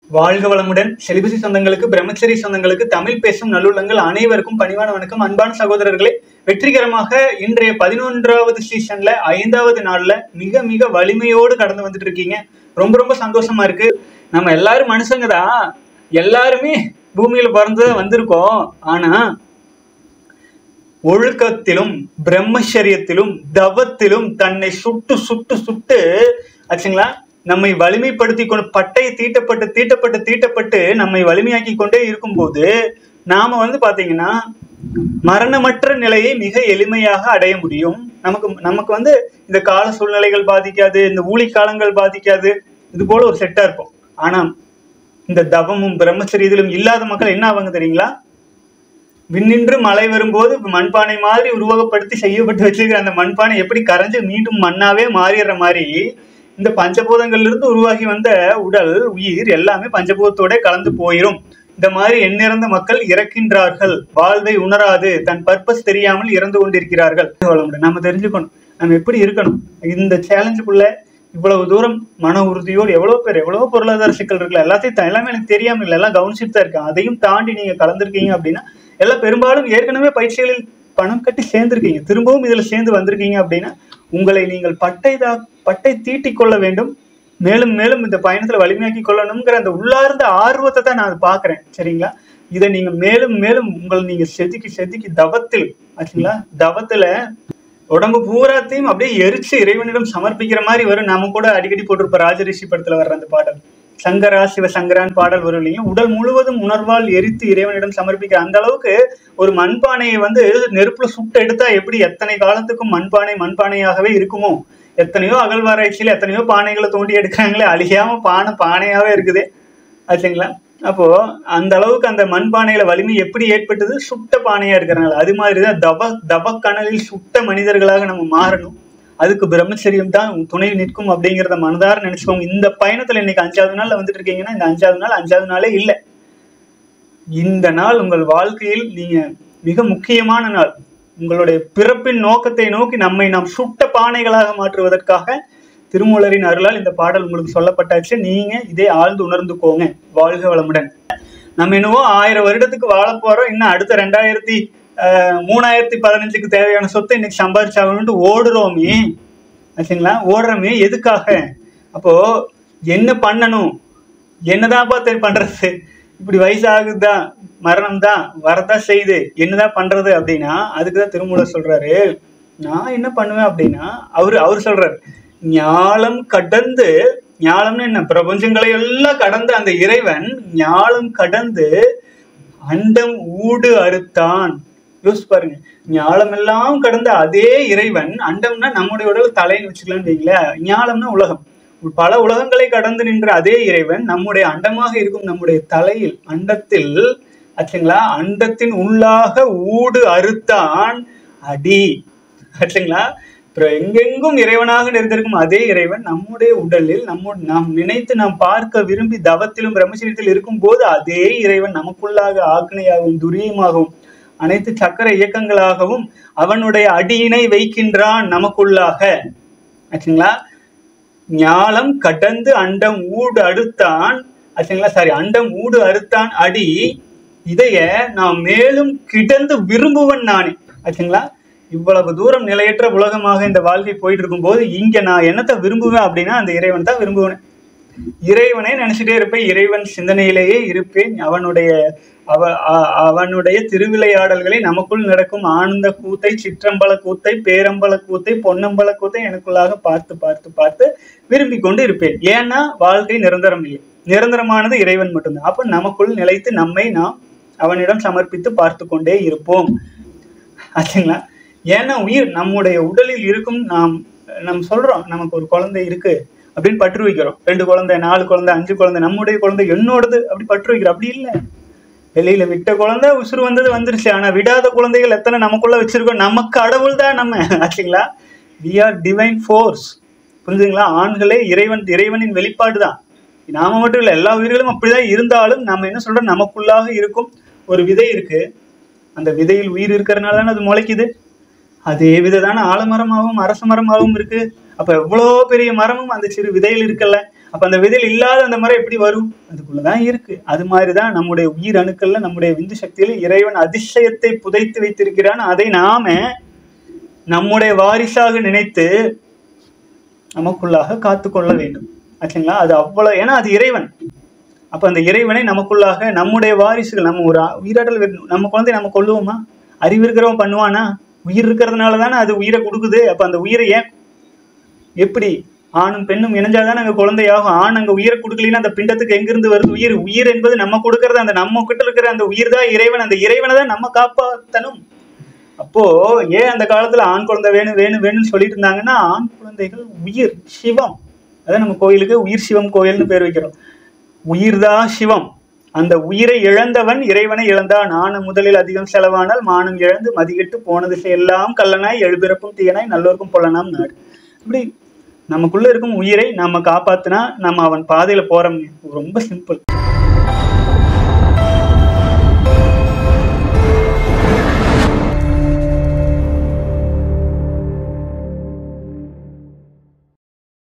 வாழ்க வளமுடன் செலிபசி சொந்தங்களுக்கு பிரம்மச்சரி சொந்தங்களுக்கு தமிழ் பேசும் நல்லுள்ளங்கள் அனைவருக்கும் பணிவான வணக்கம் அன்பான சகோதரர்களே வெற்றிகரமாக இன்றைய பதினொன்றாவது சீசன்ல ஐந்தாவது நாள்ல மிக மிக வலிமையோடு கடந்து வந்துட்டு இருக்கீங்க ரொம்ப ரொம்ப சந்தோஷமா இருக்கு நம்ம எல்லாரும் மனுஷங்க தான் எல்லாருமே பூமியில பிறந்து வந்திருக்கோம் ஆனா ஒழுக்கத்திலும் பிரம்மச்சரியத்திலும் தவத்திலும் தன்னை சுட்டு சுட்டு சுட்டு ஆச்சுங்களா நம்மை வலிமைப்படுத்தி கொண்டு பட்டை தீட்டப்பட்டு தீட்டப்பட்டு தீட்டப்பட்டு நம்மை வலிமையாக்கி கொண்டே இருக்கும்போது நாம வந்து பாத்தீங்கன்னா மரணமற்ற நிலையை மிக எளிமையாக அடைய முடியும் நமக்கு நமக்கு வந்து இந்த கால சூழ்நிலைகள் பாதிக்காது இந்த ஊழி காலங்கள் பாதிக்காது இது போல ஒரு செட்டா இருப்போம் ஆனா இந்த தவமும் பிரம்மச்சரியத்திலும் இல்லாத மக்கள் என்ன ஆவாங்க தெரியுங்களா விண்ணின்று மழை வரும்போது மண்பானை மாதிரி உருவகப்படுத்தி செய்யப்பட்டு வச்சிருக்கிற அந்த மண்பானை எப்படி கரைஞ்சு மீண்டும் மண்ணாவே மாறிடுற மாதிரி இந்த பஞ்சபூதங்கள்ல இருந்து உருவாகி வந்த உடல் உயிர் எல்லாமே பஞ்சபூதத்தோட கலந்து போயிரும் இந்த மாதிரி எண்ணிறந்த மக்கள் இறக்கின்றார்கள் வாழ்வை உணராது தன் பர்பஸ் தெரியாமல் இறந்து கொண்டிருக்கிறார்கள் வளமுடன். நம்ம தெரிஞ்சுக்கணும் நம்ம எப்படி இருக்கணும் இந்த சேலஞ்சுக்குள்ள இவ்வளவு தூரம் மன உறுதியோடு எவ்வளவு பேர் எவ்வளவு பொருளாதார சிக்கல் இருக்குல்ல எல்லாத்தையும் த- எல்லாமே எனக்கு தெரியாம இல்லை எல்லாம் கவனிச்சுட்டு தான் இருக்கேன் அதையும் தாண்டி நீங்க கலந்துருக்கீங்க அப்படின்னா எல்லாம் பெரும்பாலும் ஏற்கனவே பயிற்சிகளில் பணம் கட்டி சேர்ந்திருக்கீங்க திரும்பவும் இதுல சேர்ந்து வந்திருக்கீங்க அப்படின்னா உங்களை நீங்கள் பட்டை தா பட்டை தீட்டிக் கொள்ள வேண்டும் மேலும் மேலும் இந்த பயணத்துல வலிமையாக்கி கொள்ளணுங்கிற அந்த உள்ளார்ந்த ஆர்வத்தை தான் நான் பாக்குறேன் சரிங்களா இதை நீங்க மேலும் மேலும் உங்களை நீங்க செதுக்கி செதுக்கி தவத்தில் ஆச்சுங்களா தவத்துல உடம்பு பூராத்தையும் அப்படியே எரிச்சு இறைவனிடம் சமர்ப்பிக்கிற மாதிரி வரும் நாம கூட அடிக்கடி போட்டிருப்ப ராஜரிஷி படத்துல வர்ற அந்த பாடல் சங்கரா சிவசங்கரான் பாடல் வரும் இல்லைங்க உடல் முழுவதும் உணர்வால் எரித்து இறைவனிடம் சமர்ப்பிக்கிற அந்த அளவுக்கு ஒரு மண்பானையை வந்து நெருப்புல சுட்டு எடுத்தா எப்படி எத்தனை காலத்துக்கும் மண்பானை மண்பானையாகவே இருக்குமோ எத்தனையோ அகழ்வாராய்ச்சியில எத்தனையோ பானைகளை தோண்டி எடுக்கிறாங்களே அழியாம பானை பானையாவே இருக்குது ஆச்சுங்களா அப்போ அந்த அளவுக்கு அந்த மண்பானையில வலிமை எப்படி ஏற்பட்டது சுட்ட பானையா இருக்கிறனால அது மாதிரிதான் தவ தவ கனலில் சுட்ட மனிதர்களாக நம்ம மாறணும் அதுக்கு பிரம்மச்சரியம் தான் துணை நிற்கும் அப்படிங்கிறத மனதார நினைச்சுக்கோங்க இந்த பயணத்துல இன்னைக்கு அஞ்சாவது நாள்ல வந்துட்டு இருக்கீங்கன்னா இந்த அஞ்சாவது நாள் அஞ்சாவது நாளே இல்லை இந்த நாள் உங்கள் வாழ்க்கையில் நீங்க மிக முக்கியமான நாள் உங்களுடைய பிறப்பின் நோக்கத்தை நோக்கி நம்மை நாம் சுட்ட பானைகளாக மாற்றுவதற்காக திருமூலரின் அருளால் இந்த பாடல் உங்களுக்கு சொல்லப்பட்டாச்சு நீங்க இதை ஆழ்ந்து உணர்ந்துக்கோங்க வாழ்க வளமுடன் நம்ம என்னவோ ஆயிரம் வருடத்துக்கு வாழ போறோம் இன்னும் அடுத்த ரெண்டாயிரத்தி ஆஹ், மூணாயிரத்தி பதினஞ்சுக்கு தேவையான சொத்தை இன்னைக்கு சம்பாதிச்சாகணும்னு ஓடுறோமே ஆச்சுங்களா ஓடுறோமே எதுக்காக அப்போ என்ன பண்ணணும் என்னதான்ப்பா தெரி பண்றது இப்படி வயசாகுதுதான் மரணம் தான் வரதான் செய்யுது என்னதான் பண்றது அப்படின்னா அதுக்கு தான் திருமூலர் சொல்றாரு நான் என்ன பண்ணுவேன் அப்படின்னா அவரு அவர் சொல்றாரு ஞாலம் கடந்து ஞாலம்னு என்ன பிரபஞ்சங்களை எல்லாம் கடந்து அந்த இறைவன் ஞாலம் கடந்து அண்டம் ஊடு அறுத்தான் யோசிச்சு பாருங்க ஞாலம் எல்லாம் கடந்த அதே இறைவன் அண்டம்னா நம்முடைய உடல் தலைன்னு வச்சுக்கலாம்னு வைங்களேன் ஞாலம்னா உலகம் பல உலகங்களை கடந்து நின்ற அதே இறைவன் நம்முடைய அண்டமாக இருக்கும் நம்முடைய தலையில் அண்டத்தில் ஆச்சுங்களா அண்டத்தின் உள்ளாக ஊடு அறுத்தான் அடி ஆச்சுங்களா அப்புறம் எங்கெங்கும் இறைவனாக நிறைந்திருக்கும் அதே இறைவன் நம்முடைய உடலில் நம்ம நாம் நினைத்து நாம் பார்க்க விரும்பி தவத்திலும் பிரம்மச்சரியத்தில் இருக்கும் போது அதே இறைவன் நமக்குள்ளாக ஆக்னையாகவும் துரியமாகவும் அனைத்து சக்கர இயக்கங்களாகவும் அவனுடைய அடியினை வைக்கின்றான் நமக்குள்ளாக ஆச்சுங்களா ஞாலம் கடந்து அண்டம் ஊடு அறுத்தான் ஆச்சுங்களா சாரி அண்டம் ஊடு அறுத்தான் அடி இதைய நான் மேலும் கிடந்து விரும்புவன் நானே ஆச்சுங்களா இவ்வளவு தூரம் நிலையற்ற உலகமாக இந்த வாழ்க்கை போயிட்டு இருக்கும்போது இங்க நான் என்னத்தை விரும்புவேன் அப்படின்னா அந்த இறைவன் தான் விரும்புவேன் இறைவனே நினைச்சிட்டே இருப்பேன் இறைவன் சிந்தனையிலேயே இருப்பேன் அவனுடைய அவ அ- அவனுடைய திருவிளையாடல்களை நமக்குள் நடக்கும் ஆனந்த கூத்தை சிற்றம்பல கூத்தை பேரம்பல கூத்தை பொன்னம்பல கூத்தை எனக்குள்ளாக பார்த்து பார்த்து பார்த்து விரும்பி கொண்டு இருப்பேன் ஏன்னா வாழ்க்கை நிரந்தரம் இல்லை நிரந்தரமானது இறைவன் மட்டும்தான் அப்ப நமக்குள் நிலைத்து நம்மை நாம் அவனிடம் சமர்ப்பித்து பார்த்து கொண்டே இருப்போம் ஆச்சுங்களா ஏன்னா உயிர் நம்முடைய உடலில் இருக்கும் நாம் நம்ம சொல்றோம் நமக்கு ஒரு குழந்தை இருக்கு அப்படின்னு பற்று வைக்கிறோம் ரெண்டு குழந்தை நாலு குழந்தை அஞ்சு குழந்தை நம்முடைய குழந்தை என்னோடது அப்படி பற்று வைக்கிறோம் அப்படி இல்லை வெளியில விட்ட குழந்தை உசுறு வந்தது வந்துருச்சு ஆனா விடாத குழந்தைகள் எத்தனை நமக்குள்ள வச்சிருக்கோம் நம்ம கடவுள் தான் நம்ம ஆச்சுங்களா வி ஆர் டிவைன் ஃபோர்ஸ் புரிஞ்சுங்களா ஆண்களே இறைவன் இறைவனின் வெளிப்பாடு தான் நாம மட்டும் இல்லை எல்லா உயிர்களும் அப்படிதான் இருந்தாலும் நம்ம என்ன சொல்றோம் நமக்குள்ளாக இருக்கும் ஒரு விதை இருக்கு அந்த விதையில் உயிர் இருக்கிறதுனால தானே அது முளைக்குது அதே விதை தானே ஆலமரமாகவும் அரச மரமாகவும் இருக்கு அப்ப எவ்வளோ பெரிய மரமும் அந்த சிறு விதையில் இருக்கல்ல அப்ப அந்த விதையில் இல்லாத அந்த மரம் எப்படி வரும் அதுக்குள்ளதான் இருக்கு அது மாதிரிதான் நம்முடைய உயிர் அணுக்கள்ல நம்முடைய விந்து சக்தியில இறைவன் அதிசயத்தை புதைத்து வைத்திருக்கிறான் அதை நாம நம்முடைய வாரிசாக நினைத்து நமக்குள்ளாக காத்துக்கொள்ள வேண்டும் ஆச்சுங்களா அது அவ்வளவு ஏன்னா அது இறைவன் அப்ப அந்த இறைவனை நமக்குள்ளாக நம்முடைய வாரிசுகள் நம்ம ஒரு ஆ- உயிராற்றல் வேணும். நம்ம குழந்தை நம்ம கொள்ளுவோமா அறிவு இருக்கிறவன் பண்ணுவானா உயிர் இருக்கிறதுனால தானே அது உயிரை கொடுக்குது அப்ப அந்த உயிரை ஏன் எப்படி ஆணும் பெண்ணும் இணைஞ்சாதான் அங்க குழந்தையாகும் ஆண் அங்க உயிரை கொடுக்கலைன்னா அந்த பிண்டத்துக்கு எங்கிருந்து வருது உயிர் உயிர் என்பது நம்ம கொடுக்கறது அந்த நம்ம கிட்ட இருக்கிற அந்த உயிர் தான் இறைவன் அந்த இறைவனை தான் நம்ம காப்பாத்தணும் அப்போ ஏன் அந்த காலத்துல ஆண் குழந்தை வேணும் வேணும் வேணும்னு சொல்லிட்டு இருந்தாங்கன்னா ஆண் குழந்தைகள் உயிர் சிவம் அதான் நம்ம கோயிலுக்கு உயிர் சிவம் கோயில்னு பேர் வைக்கிறோம் உயிர்தான் சிவம் அந்த உயிரை இழந்தவன் இறைவனை இழந்தான் ஆன முதலில் அதிகம் செலவானால் மானம் இழந்து மதிகெட்டு போனது எல்லாம் கல்லனாய் எழுபிறப்பும் தீயனாய் நல்லோருக்கும் பொல்லனாம் நாடு இப்படி நமக்குள்ள இருக்கும் உயிரை நாம காப்பாத்தினா நம்ம அவன் பாதையில போறோம் ரொம்ப சிம்பிள்